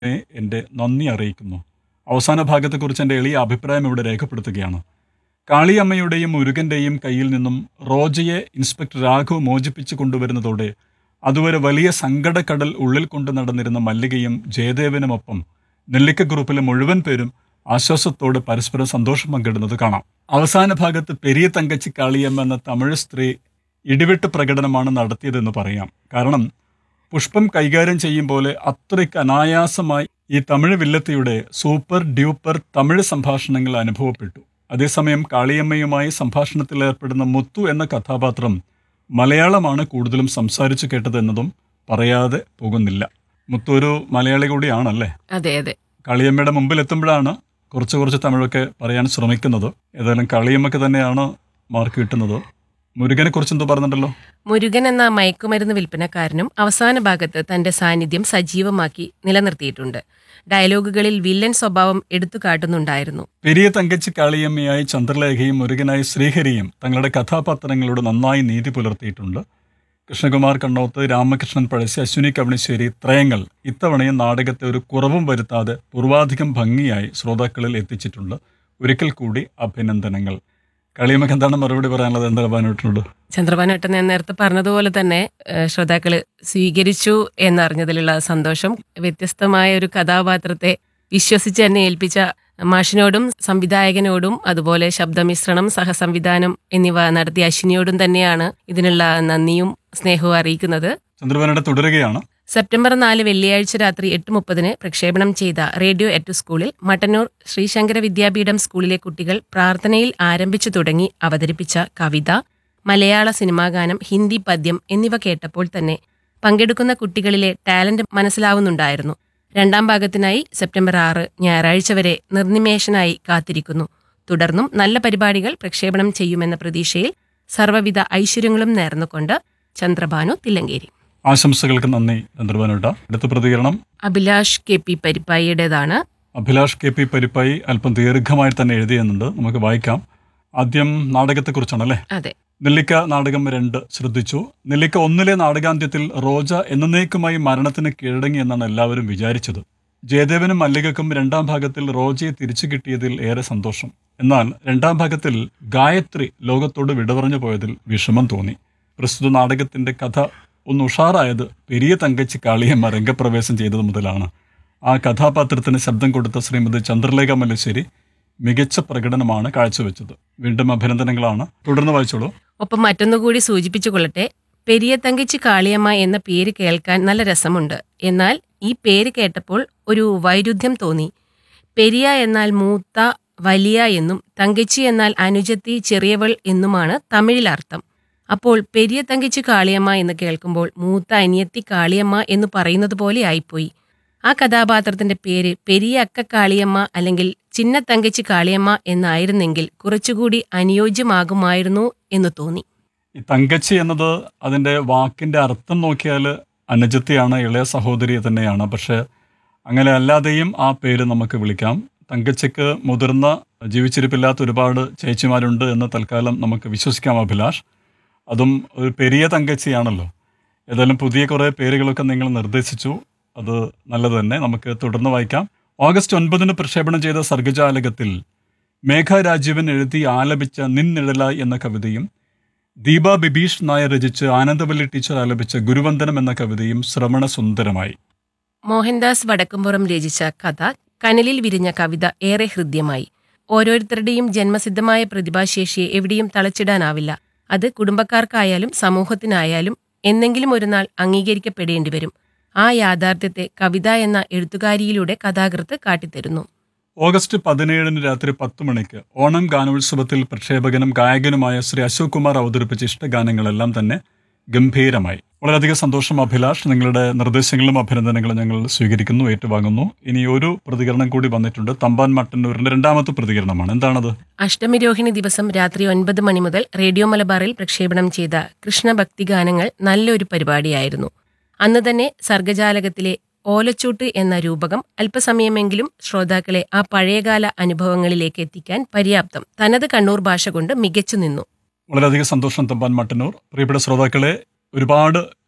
എൻ്റെ നന്ദി അറിയിക്കുന്നു അവസാന ഭാഗത്തെക്കുറിച്ച് എൻ്റെ എളിയ അഭിപ്രായം ഇവിടെ രേഖപ്പെടുത്തുകയാണ് കാളിയമ്മയുടെയും മുരുകൻ്റെയും കയ്യിൽ നിന്നും റോജയെ ഇൻസ്പെക്ടർ രാഘവ് മോചിപ്പിച്ചു കൊണ്ടുവരുന്നതോടെ അതുവരെ വലിയ സങ്കടക്കടൽ ഉള്ളിൽ കൊണ്ട് നടന്നിരുന്ന മല്ലികയും ജയദേവനുമൊപ്പം നെല്ലിക്ക ഗ്രൂപ്പിലെ മുഴുവൻ പേരും ആശ്വാസത്തോടെ പരസ്പരം സന്തോഷം പങ്കിടുന്നത് കാണാം അവസാന ഭാഗത്ത് പെരിയ തങ്കച്ചി കാളിയമ്മ എന്ന തമിഴ് സ്ത്രീ ഇടിവെട്ട് പ്രകടനമാണ് നടത്തിയതെന്ന് പറയാം കാരണം പുഷ്പം കൈകാര്യം ചെയ്യും പോലെ അത്രയ്ക്ക് അനായാസമായി ഈ തമിഴ് വില്ലത്തിയുടെ സൂപ്പർ ഡ്യൂപ്പർ തമിഴ് സംഭാഷണങ്ങൾ അനുഭവപ്പെട്ടു അതേസമയം കാളിയമ്മയുമായി സംഭാഷണത്തിൽ ഏർപ്പെടുന്ന മുത്തു എന്ന കഥാപാത്രം മലയാളമാണ് കൂടുതലും സംസാരിച്ചു കേട്ടത് എന്നതും പറയാതെ പോകുന്നില്ല മുത്തു ഒരു മലയാളി കൂടിയാണല്ലേ അതെ അതെ കാളിയമ്മയുടെ മുമ്പിൽ എത്തുമ്പോഴാണ് കുറച്ച് കുറച്ച് തമിഴൊക്കെ പറയാൻ ശ്രമിക്കുന്നത് ഏതായാലും കാളിയമ്മക്ക് തന്നെയാണ് മാർക്ക് കിട്ടുന്നത് മുരുകനെ കുറിച്ച് എന്തോ പറഞ്ഞിട്ടുണ്ടല്ലോ മുരുകൻ എന്ന മയക്കുമരുന്ന് വിൽപ്പനക്കാരനും അവസാന ഭാഗത്ത് തന്റെ സാന്നിധ്യം സജീവമാക്കി നിലനിർത്തിയിട്ടുണ്ട് ഡയലോഗുകളിൽ വില്ലൻ സ്വഭാവം എടുത്തു കാട്ടുന്നുണ്ടായിരുന്നു പെരിയ തങ്കച്ചി കാളിയമ്മയായി ചന്ദ്രലേഖയും മുരുകനായി ശ്രീഹരിയും തങ്ങളുടെ കഥാപാത്രങ്ങളോട് നന്നായി നീതി പുലർത്തിയിട്ടുണ്ട് കൃഷ്ണകുമാർ കണ്ണോത്ത് രാമകൃഷ്ണൻ പഴശ്ശി അശ്വിനി കവണിശ്ശേരി ത്രയങ്ങൾ ഇത്തവണയും നാടകത്തെ ഒരു കുറവും വരുത്താതെ പൂർവാധികം ഭംഗിയായി ശ്രോതാക്കളിൽ എത്തിച്ചിട്ടുണ്ട് ഒരിക്കൽ കൂടി അഭിനന്ദനങ്ങൾ കളിയമ്മക്ക് എന്താണ് മറുപടി പറയാനുള്ളത് എന്താ പറഞ്ഞിട്ടുണ്ട് ചന്ദ്രഭാനോട്ടൻ ഞാൻ നേരത്തെ പറഞ്ഞതുപോലെ തന്നെ ഏഹ്, ശ്രോതാക്കള് സ്വീകരിച്ചു എന്നറിഞ്ഞതിലുള്ള സന്തോഷം വ്യത്യസ്തമായ ഒരു കഥാപാത്രത്തെ വിശ്വസിച്ച് എന്നെ ഏൽപ്പിച്ച മാഷിനോടും സംവിധായകനോടും അതുപോലെ ശബ്ദമിശ്രണം സഹസംവിധാനം എന്നിവ നടത്തിയ അശ്വിനിയോടും തന്നെയാണ് ഇതിനുള്ള നന്ദിയും സ്നേഹവും അറിയിക്കുന്നത് ചന്ദ്രബാനയുടെ തുടരുകയാണ് സെപ്റ്റംബർ നാല് വെള്ളിയാഴ്ച രാത്രി എട്ട് മുപ്പതിന് പ്രക്ഷേപണം ചെയ്ത റേഡിയോ എറ്റ് സ്കൂളിൽ മട്ടന്നൂർ ശ്രീശങ്കര വിദ്യാപീഠം സ്കൂളിലെ കുട്ടികൾ പ്രാർത്ഥനയിൽ ആരംഭിച്ചു തുടങ്ങി അവതരിപ്പിച്ച കവിത മലയാള സിനിമാഗാനം ഹിന്ദി പദ്യം എന്നിവ കേട്ടപ്പോൾ തന്നെ പങ്കെടുക്കുന്ന കുട്ടികളിലെ ടാലന്റ് മനസ്സിലാവുന്നുണ്ടായിരുന്നു രണ്ടാം ഭാഗത്തിനായി സെപ്റ്റംബർ ആറ് ഞായറാഴ്ച വരെ നിർനിമേഷനായി കാത്തിരിക്കുന്നു തുടർന്നും നല്ല പരിപാടികൾ പ്രക്ഷേപണം ചെയ്യുമെന്ന പ്രതീക്ഷയിൽ സർവ്വവിധ ഐശ്വര്യങ്ങളും നേർന്നുകൊണ്ട് ചന്ദ്രഭാനു തില്ലങ്കേരി ആശംസകൾക്ക് നന്ദി ചന്ദ്രബാനോട്ട അടുത്ത പ്രതികരണം അഭിലാഷ് കെ പി പരിപ്പായിയുടേതാണ് അഭിലാഷ് കെ പി പരിപ്പായി അല്പം ദീർഘമായി തന്നെ എഴുതിയെന്നുണ്ട് നമുക്ക് വായിക്കാം ആദ്യം നാടകത്തെക്കുറിച്ചാണല്ലേ അതെ നെല്ലിക്ക നാടകം രണ്ട് ശ്രദ്ധിച്ചു നെല്ലിക്ക ഒന്നിലെ നാടകാന്ത്യത്തിൽ റോജ എന്നേക്കുമായി മരണത്തിന് കീഴടങ്ങി എന്നാണ് എല്ലാവരും വിചാരിച്ചത് ജയദേവനും മല്ലികക്കും രണ്ടാം ഭാഗത്തിൽ റോജയെ തിരിച്ചു കിട്ടിയതിൽ ഏറെ സന്തോഷം എന്നാൽ രണ്ടാം ഭാഗത്തിൽ ഗായത്രി ലോകത്തോട് വിട പറഞ്ഞു പോയതിൽ വിഷമം തോന്നി പ്രസ്തുത നാടകത്തിന്റെ കഥ ഒന്ന് ഉഷാറായത് പെരിയ തങ്കച്ചി കാളിയമ്മ രംഗപ്രവേശം ചെയ്തത് മുതലാണ് ആ കഥാപാത്രത്തിന് ശബ്ദം കൊടുത്ത ശ്രീമതി ചന്ദ്രലേഖ മല്ലശ്ശേരി മികച്ച പ്രകടനമാണ് കാഴ്ചവെച്ചത് വീണ്ടും അഭിനന്ദനങ്ങളാണ് തുടർന്ന് വായിച്ചോളൂ ഒപ്പം മറ്റൊന്നുകൂടി സൂചിപ്പിച്ചു കൊള്ളട്ടെ പെരിയ തങ്കച്ചി കാളിയമ്മ എന്ന പേര് കേൾക്കാൻ നല്ല രസമുണ്ട് എന്നാൽ ഈ പേര് കേട്ടപ്പോൾ ഒരു വൈരുദ്ധ്യം തോന്നി പെരിയ എന്നാൽ മൂത്ത വലിയ എന്നും തങ്കച്ചി എന്നാൽ അനുജത്തി ചെറിയവൾ എന്നുമാണ് തമിഴിൽ അർത്ഥം അപ്പോൾ പെരിയ തങ്കച്ചി കാളിയമ്മ എന്ന് കേൾക്കുമ്പോൾ മൂത്ത അനിയത്തി കാളിയമ്മ എന്ന് പറയുന്നത് പോലെ ആയിപ്പോയി ആ കഥാപാത്രത്തിന്റെ പേര് പെരിയ അക്ക കാളിയമ്മ അല്ലെങ്കിൽ ചിന്ന തങ്കച്ചി കാളിയമ്മ എന്നായിരുന്നെങ്കിൽ കുറച്ചുകൂടി അനുയോജ്യമാകുമായിരുന്നു എന്ന് തോന്നി ഈ തങ്കച്ചി എന്നത് അതിൻ്റെ വാക്കിൻ്റെ അർത്ഥം നോക്കിയാൽ അനുജത്തിയാണ് ഇളയ സഹോദരി തന്നെയാണ് പക്ഷെ അങ്ങനെ അല്ലാതെയും ആ പേര് നമുക്ക് വിളിക്കാം തങ്കച്ചിക്ക് മുതിർന്ന ജീവിച്ചിരിപ്പില്ലാത്ത ഒരുപാട് ചേച്ചിമാരുണ്ട് എന്ന് തൽക്കാലം നമുക്ക് വിശ്വസിക്കാം അഭിലാഷ് അതും ഒരു പെരിയ തങ്കച്ചിയാണല്ലോ ഏതായാലും പുതിയ കുറേ പേരുകളൊക്കെ നിങ്ങൾ നിർദ്ദേശിച്ചു അത് നല്ലത് തന്നെ നമുക്ക് തുടർന്ന് വായിക്കാം ഓഗസ്റ്റ് ഒൻപതിന് പ്രക്ഷേപണം ചെയ്ത സർഗജാലകത്തിൽ മേഘ രാജീവൻ എഴുതി ആലപിച്ച നിന്നിഴല എന്ന കവിതയും ദീപ ബിബീഷ് നായർ രചിച്ച് ആനന്ദവല്ലി ടീച്ചർ ആലപിച്ച ഗുരുവന്ദനം എന്ന കവിതയും ശ്രവണ സുന്ദരമായി മോഹൻദാസ് വടക്കുംപുറം രചിച്ച കഥ കനലിൽ വിരിഞ്ഞ കവിത ഏറെ ഹൃദ്യമായി ഓരോരുത്തരുടെയും ജന്മസിദ്ധമായ പ്രതിഭാശേഷിയെ എവിടെയും തളച്ചിടാനാവില്ല അത് കുടുംബക്കാർക്കായാലും സമൂഹത്തിനായാലും എന്നെങ്കിലും ഒരു നാൾ അംഗീകരിക്കപ്പെടേണ്ടി വരും ആ യാഥാർത്ഥ്യത്തെ കവിത എന്ന എഴുത്തുകാരിയിലൂടെ കഥാകൃത്ത് കാട്ടിത്തരുന്നു ഓഗസ്റ്റ് പതിനേഴിന് രാത്രി പത്ത് മണിക്ക് ഓണം ഗാനോത്സവത്തിൽ പ്രക്ഷേപകനും ഗായകനുമായ ശ്രീ അശോക് കുമാർ അവതരിപ്പിച്ച ഇഷ്ടഗാനങ്ങളെല്ലാം തന്നെ ഗംഭീരമായി വളരെയധികം സന്തോഷം അഭിലാഷ് നിങ്ങളുടെ നിർദ്ദേശങ്ങളും അഭിനന്ദനങ്ങളും ഞങ്ങൾ സ്വീകരിക്കുന്നു ഏറ്റുവാങ്ങുന്നു ഇനി ഒരു പ്രതികരണം കൂടി വന്നിട്ടുണ്ട് തമ്പാൻ മട്ടന്നൂരിന്റെ രണ്ടാമത്തെ പ്രതികരണമാണ് എന്താണത് അഷ്ടമിരോഹിണി ദിവസം രാത്രി ഒൻപത് മണി മുതൽ റേഡിയോ മലബാറിൽ പ്രക്ഷേപണം ചെയ്ത കൃഷ്ണഭക്തി ഗാനങ്ങൾ നല്ലൊരു പരിപാടിയായിരുന്നു അന്ന് തന്നെ സർഗജാലകത്തിലെ ഓലച്ചൂട്ട് എന്ന രൂപകം അല്പസമയമെങ്കിലും ശ്രോതാക്കളെ ആ പഴയകാല അനുഭവങ്ങളിലേക്ക് എത്തിക്കാൻ പര്യാപ്തം തനത് കണ്ണൂർ ഭാഷ കൊണ്ട് മികച്ചു നിന്നു വളരെയധികം സന്തോഷം തമ്പാൻ മട്ടന്നൂർ പ്രിയപ്പെട്ട ശ്രോതാക്കളെ ഒരുപാട്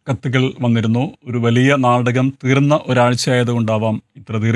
കത്തുകൾ വന്നിരുന്നു ഒരു വലിയ നാടകം തീർന്ന ഒരാഴ്ച ആയതുകൊണ്ടാവാം ഇത്ര ദീർഘ